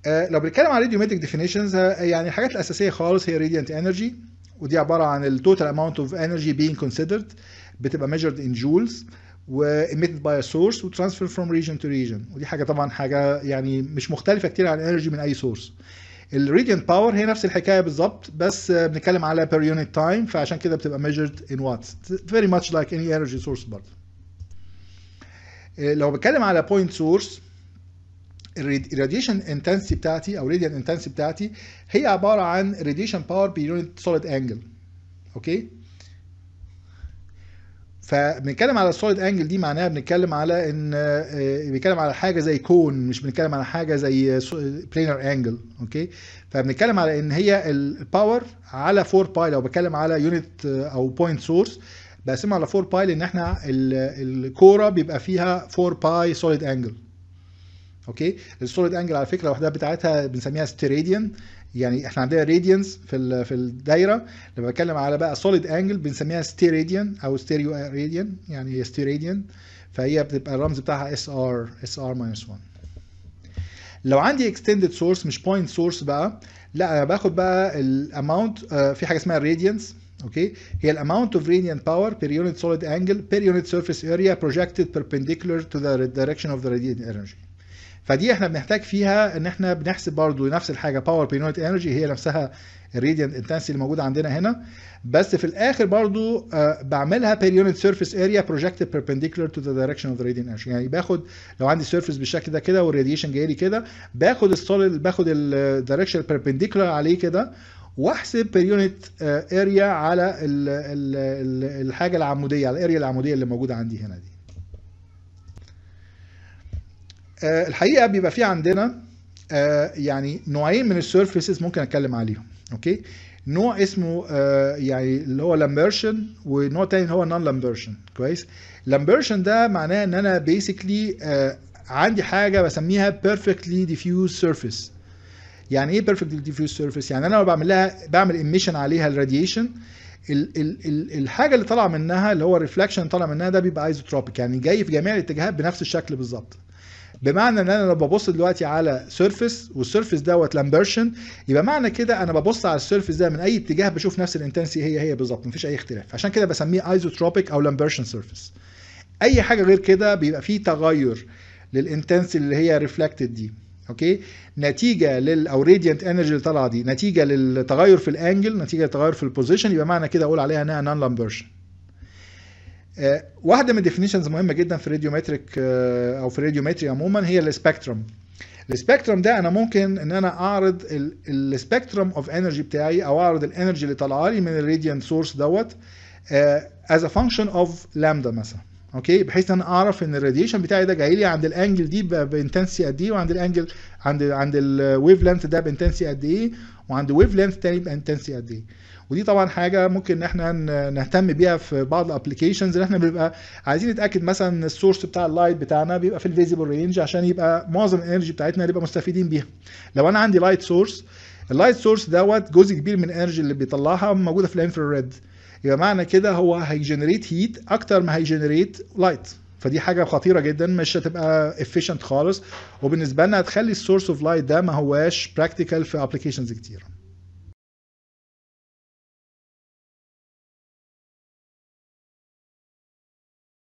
آه، لو بنتكلم عن راديومتريك ديفينيشنز يعني الحاجات الاساسيه خالص هي راديانت انرجي ودي عباره عن التوتال اماونت اوف انرجي being considered بتبقى measured in joules و emitted by a source و transfer from region to region ودي حاجه طبعا حاجه يعني مش مختلفه كتير عن الانرجي من اي سورس الراديانت باور هي نفس الحكايه بالظبط بس آه، بنتكلم على per unit time فعشان كده بتبقى measured in watts very much like any energy source برضه آه، لو بتكلم على point source الراديشن انتنسيتي بتاعتي او راديان انتنسيتي بتاعتي هي عباره عن راديشن باور بير يونت سوليد انجل اوكي فبنتكلم على السوليد انجل دي معناها بنتكلم على ان آه، بنتكلم على حاجه زي كون مش بنتكلم على حاجه زي بلينر انجل اوكي فبنتكلم على ان هي الباور على 4 باي لو بتكلم على يونت او بوينت سورس بقسمها على 4 باي لان احنا ال- الكوره بيبقى فيها 4 باي سوليد انجل اوكي السوليد انجل على فكره الوحدات بتاعتها بنسميها ستيراديان يعني احنا عندنا راديانس في ال- في الدايره لما بتكلم على بقى سوليد انجل بنسميها ستيراديان او ستيريو راديان يعني هي ستيراديان فهي بتبقى الرمز بتاعها اس ار اس ار ماينس 1 لو عندي اكستندد سورس مش بوينت سورس بقى لا انا باخد بقى الاماونت في حاجه اسمها راديانس اوكي هي الاماونت اوف radiant power per unit solid angle per unit surface area projected perpendicular to the direction of the radiant energy فدي احنا بنحتاج فيها ان احنا بنحسب برضو نفس الحاجه باور بير يونت انرجي هي نفسها الراديانت انتنسيتي اللي موجوده عندنا هنا بس في الاخر برضو آه، بعملها بير يونت سيرفيس اريا بروجكتد بيربنديكولار تو ذا دايركشن اوف ذا راديانت انرجي يعني باخد لو عندي سيرفيس بالشكل ده كده والراديشن جاي لي كده باخد السوليد باخد الدايركشن بيربنديكولار عليه كده واحسب بير يونت اريا على ال ال ال الحاجه العموديه على الاريا العموديه اللي موجوده عندي هنا دي آه، الحقيقه بيبقى في عندنا آه، يعني نوعين من السيرفيسز ممكن اتكلم عليهم اوكي نوع اسمه آه، يعني اللي هو لامبرشن ونوع تاني اللي هو نون لامبرشن كويس لامبرشن ده معناه ان انا بيسكلي عندي حاجه بسميها perfectly diffuse surface يعني ايه perfectly diffuse surface يعني انا لو بعمل لها بعمل emission عليها الراديشن ال ال ال الحاجه اللي طالعه منها اللي هو الريفلكشن طالع منها ده بيبقى ايزوتروبيك يعني جاي في جميع الاتجاهات بنفس الشكل بالظبط بمعنى ان انا لو ببص دلوقتي على سيرفيس والسيرفيس دوت لامبرشن يبقى معنى كده انا ببص على السيرفيس ده من اي اتجاه بشوف نفس الانتنسي هي هي بالظبط مفيش اي اختلاف عشان كده بسميه ايزوتروبيك او لامبرشن سيرفيس اي حاجه غير كده بيبقى فيه تغير للانتنسي اللي هي ريفلكتد دي اوكي نتيجه لل او راديانت انرجي اللي طالعه دي نتيجه للتغير في الانجل نتيجه للتغير في البوزيشن يبقى معنى كده اقول عليها انها نون لامبرشن آه، واحده من الديفينيشنز مهمه جدا في الراديومتريك آه، او في الراديومتري عموما هي السبيكترم السبيكترم ده انا ممكن ان انا اعرض السبيكترم اوف انرجي بتاعي او اعرض الانرجي اللي طالعه لي من الراديانت سورس دوت از ا فانكشن اوف لامدا مثلا اوكي بحيث ان انا اعرف ان الراديشن بتاعي ده جاي لي عند الانجل دي بانتنسي قد ايه وعند الانجل عند عند الويف لينث ده بانتنسي قد ايه وعند ويف لينث تاني بانتنسي قد ايه ودي طبعا حاجه ممكن ان احنا ن- نهتم بيها في بعض الابلكيشنز اللي احنا بنبقى عايزين نتاكد مثلا ان السورس بتاع اللايت بتاعنا بيبقى في الفيزيبل رينج عشان يبقى معظم الانرجي بتاعتنا نبقى مستفيدين بيها لو انا عندي لايت سورس اللايت سورس دوت جزء كبير من الانرجي اللي بيطلعها موجوده في الانفراريد يبقى معنى كده هو هيجنريت هيت اكتر ما هيجنريت لايت فدي حاجه خطيره جدا مش هتبقى efficient خالص وبالنسبه لنا هتخلي السورس اوف لايت ده ما هواش براكتيكال في ابلكيشنز كتير